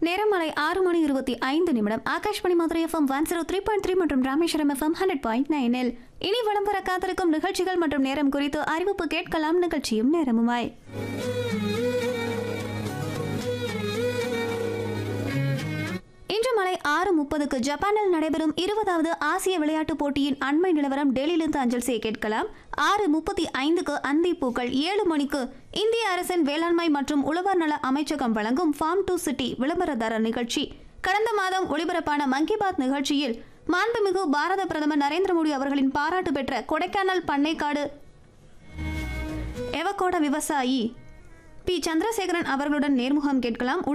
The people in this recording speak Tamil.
நேரம் மாலை ஆறு மணி இருபத்தி ஐந்து நிமிடம் Akashvani Madurai FM one zero three point three மற்றும் ராமேஸ்வரம் எஃப்எம் ஹண்ட்ரட் பாயிண்ட் நைனில் இனி வலம் வர காத்திருக்கும் நிகழ்ச்சிகள் மற்றும் நேரம் குறித்து அறிவிப்பு கேட்கலாம் நிகழ்ச்சியும் நேரமுமாய் இன்று மாலை ஆறு முப்பதுக்கு ஜப்பானில் நடைபெறும் இருபதாவது ஆசிய விளையாட்டுப் போட்டியின் அண்மை நிலவரம் டெல்லியிலிருந்து அஞ்சல் செய்ய கேட்கலாம் ஆறு முப்பத்தி ஐந்துக்கு அந்தி பூக்கள் ஏழு மணிக்கு இந்திய அரசின் வேளாண்மை மற்றும் உழவர் நல அமைச்சகம் வழங்கும் ஃபார்ம் டு சிட்டி விளம்பரதாரர் நிகழ்ச்சி கடந்த மாதம் ஒளிபரப்பான மன் கி பாத் நிகழ்ச்சியில் மாண்புமிகு பாரத பிரதமர் நரேந்திர மோடி அவர்களின் பாராட்டு பெற்ற கொடைக்கானல் பண்ணைக்காடு எவக்கோட விவசாயி பி சந்திரசேகரன் அவர்களுடன் நேர்முகம் கேட்கலாம்